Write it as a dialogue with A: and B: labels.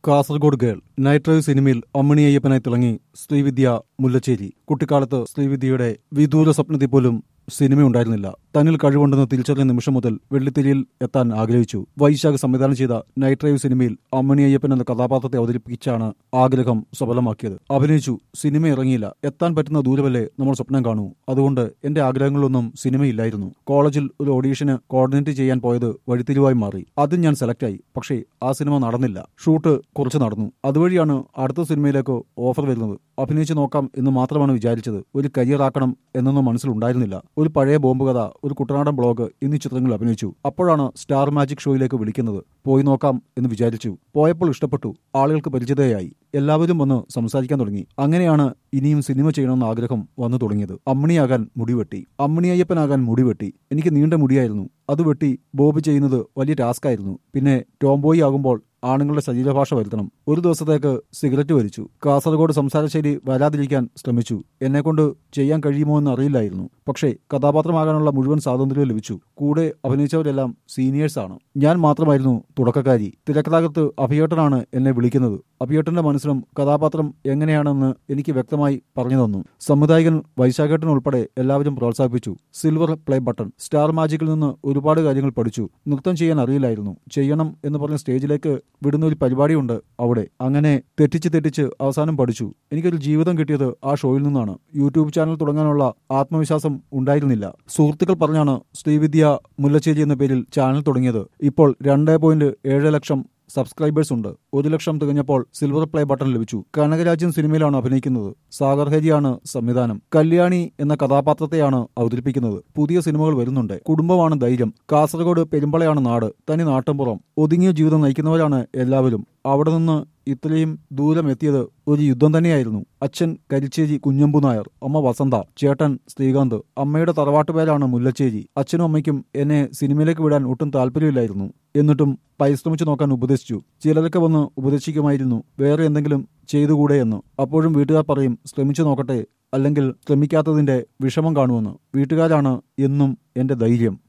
A: Kasaragod girl night drive സിനിമയിൽ അമ്മിണി അയ്യപ്പനായി തിളങ്ങി ശ്രീവിദ്യ മുല്ലച്ചേരി കുട്ടിക്കാലത്ത് ശ്രീവിദ്യയുടെ വിദൂര സ്വപ്നത്തിൽ പോലും സിനിമ ഉണ്ടായിരുന്നില്ല തന്നിൽ കഴിവുണ്ടെന്ന് തിരിച്ചറിഞ്ഞ നിമിഷം മുതൽ വെള്ളിത്തിരിയിൽ എത്താൻ ആഗ്രഹിച്ചു വൈശാഖ് സംവിധാനം ചെയ്ത നൈറ്റ് ഡ്രൈവ് സിനിമയിൽ അമ്മിണി അയ്യപ്പൻ എന്ന കഥാപാത്രത്തെ അവതരിപ്പിച്ചാണ് ആഗ്രഹം സഫലമാക്കിയത് അഭിനയിച്ചു സിനിമ ഇറങ്ങിയില്ല എത്താൻ പറ്റുന്ന ദൂരമല്ലേ നമ്മൾ സ്വപ്നം കാണൂ അതുകൊണ്ട് എന്റെ ആഗ്രഹങ്ങളിലൊന്നും സിനിമയില്ലായിരുന്നു കോളേജിൽ ഒരു ഓഡീഷന് കോർഡിനേറ്റ് ചെയ്യാൻ പോയത് വഴിത്തിരിവായി മാറി അതും ഞാൻ സെലക്ട് ആയി പക്ഷേ ആ സിനിമ നടന്നില്ല ഷൂട്ട് കുറച്ച് നടന്നു അതുവഴിയാണ് അടുത്ത സിനിമയിലേക്ക് ഓഫർ വരുന്നത് അഭിനയിച്ച് നോക്കാം എന്ന് മാത്രമാണ് വിചാരിച്ചത് ഒരു കരിയർ ആക്കണം എന്നൊന്നും മനസ്സിലുണ്ടായിരുന്നില്ല ഒരു പഴയ ബോംബ് കഥ ഒരു കുട്ടനാടൻ ബ്ലോഗ് എന്നീ ചിത്രങ്ങളിൽ അഭിനയിച്ചു അപ്പോഴാണ് സ്റ്റാർ മാജിക് ഷോയിലേക്ക് വിളിക്കുന്നത് പോയി നോക്കാം എന്ന് വിചാരിച്ചു പോയപ്പോൾ ഇഷ്ടപ്പെട്ടു ആളുകൾക്ക് പരിചിതയായി എല്ലാവരും വന്ന് സംസാരിക്കാൻ തുടങ്ങി അങ്ങനെയാണ് ഇനിയും സിനിമ ചെയ്യണമെന്ന ആഗ്രഹം വന്നു തുടങ്ങിയത് അമ്മിണിയാകാൻ മുടിവെട്ടി അമ്മിണി അയ്യപ്പനാകാൻ മുടിവെട്ടി എനിക്ക് നീണ്ട മുടിയായിരുന്നു അത് വെട്ടി ബോബ് ചെയ്യുന്നത് വലിയ ടാസ്ക് ആയിരുന്നു പിന്നെ ടോംബോയി ആകുമ്പോൾ ആണുങ്ങളുടെ ശരീരഭാഷ വരുത്തണം ഒരു ദിവസത്തേക്ക് സിഗരറ്റ് വലിച്ചു കാസർഗോഡ് സംസാരശൈലി വരാതിരിക്കാൻ ശ്രമിച്ചു എന്നെക്കൊണ്ട് ചെയ്യാൻ കഴിയുമോ എന്ന് അറിയില്ലായിരുന്നു പക്ഷേ കഥാപാത്രമാകാനുള്ള മുഴുവൻ സ്വാതന്ത്ര്യവും ലഭിച്ചു കൂടെ അഭിനയിച്ചവരെല്ലാം സീനിയേഴ്സ് ആണ് ഞാൻ മാത്രമായിരുന്നു തുടക്കക്കാരി തിരക്കഥാകത്ത് അഭിയേട്ടനാണ് എന്നെ വിളിക്കുന്നത് അഭിയേട്ടന്റെ മനസ്സിലും കഥാപാത്രം എങ്ങനെയാണെന്ന് എനിക്ക് വ്യക്തമായി പറഞ്ഞു തന്നു സംവിധായകൻ വൈശാഖേട്ടൻ ഉൾപ്പെടെ എല്ലാവരും പ്രോത്സാഹിപ്പിച്ചു സിൽവർ പ്ലേ ബട്ടൺ സ്റ്റാർ മാജിക്കിൽ നിന്ന് ഒരുപാട് കാര്യങ്ങൾ പഠിച്ചു നൃത്തം ചെയ്യാൻ അറിയില്ലായിരുന്നു ചെയ്യണം എന്ന് പറഞ്ഞ സ്റ്റേജിലേക്ക് വിടുന്ന ഒരു പരിപാടിയുണ്ട് അവിടെ അങ്ങനെ തെറ്റിച്ച് തെറ്റിച്ച് അവസാനം പഠിച്ചു എനിക്കൊരു ജീവിതം കിട്ടിയത് ആ ഷോയിൽ നിന്നാണ് യൂട്യൂബ് ചാനൽ തുടങ്ങാനുള്ള ആത്മവിശ്വാസം ഉണ്ടായിരുന്നില്ല സുഹൃത്തുക്കൾ പറഞ്ഞാണ് ശ്രീവിദ്യ മുല്ലശ്ശേരി എന്ന പേരിൽ ചാനൽ തുടങ്ങിയത് ഇപ്പോൾ രണ്ട് പോയിന്റ് ഏഴ് ലക്ഷം സബ്സ്ക്രൈബേഴ്സ് ഉണ്ട് ഒരു ലക്ഷം തികഞ്ഞപ്പോൾ സിൽവർ പ്ലേ ബട്ടൺ ലഭിച്ചു കനകരാജ്യം സിനിമയിലാണ് അഭിനയിക്കുന്നത് സാഗർ ഹരിയാണ് സംവിധാനം കല്യാണി എന്ന കഥാപാത്രത്തെയാണ് അവതരിപ്പിക്കുന്നത് പുതിയ സിനിമകൾ വരുന്നുണ്ട് കുടുംബമാണ് ധൈര്യം കാസർഗോഡ് പെരുമ്പളയാണ് നാട് തനി നാട്ടുംപുറം ഒതുങ്ങിയ ജീവിതം നയിക്കുന്നവരാണ് എല്ലാവരും അവിടെ നിന്ന് ഇത്രയും ദൂരം എത്തിയത് ഒരു യുദ്ധം തന്നെയായിരുന്നു അച്ഛൻ കരിച്ചേരി കുഞ്ഞമ്പു നായർ അമ്മ വസന്ത ചേട്ടൻ ശ്രീകാന്ത് അമ്മയുടെ തറവാട്ട് പേരാണ് മുല്ലച്ചേരി അച്ഛനും അമ്മയ്ക്കും എന്നെ സിനിമയിലേക്ക് വിടാൻ ഒട്ടും താല്പര്യമില്ലായിരുന്നു എന്നിട്ടും പരിശ്രമിച്ചു നോക്കാൻ ഉപദേശിച്ചു ചിലരൊക്കെ വന്ന് ഉപദേശിക്കുമായിരുന്നു വേറെ എന്തെങ്കിലും ചെയ്തുകൂടെ എന്ന് അപ്പോഴും വീട്ടുകാർ പറയും ശ്രമിച്ചു നോക്കട്ടെ അല്ലെങ്കിൽ ശ്രമിക്കാത്തതിന്റെ വിഷമം കാണുമെന്ന് വീട്ടുകാരാണ് എന്നും എന്റെ ധൈര്യം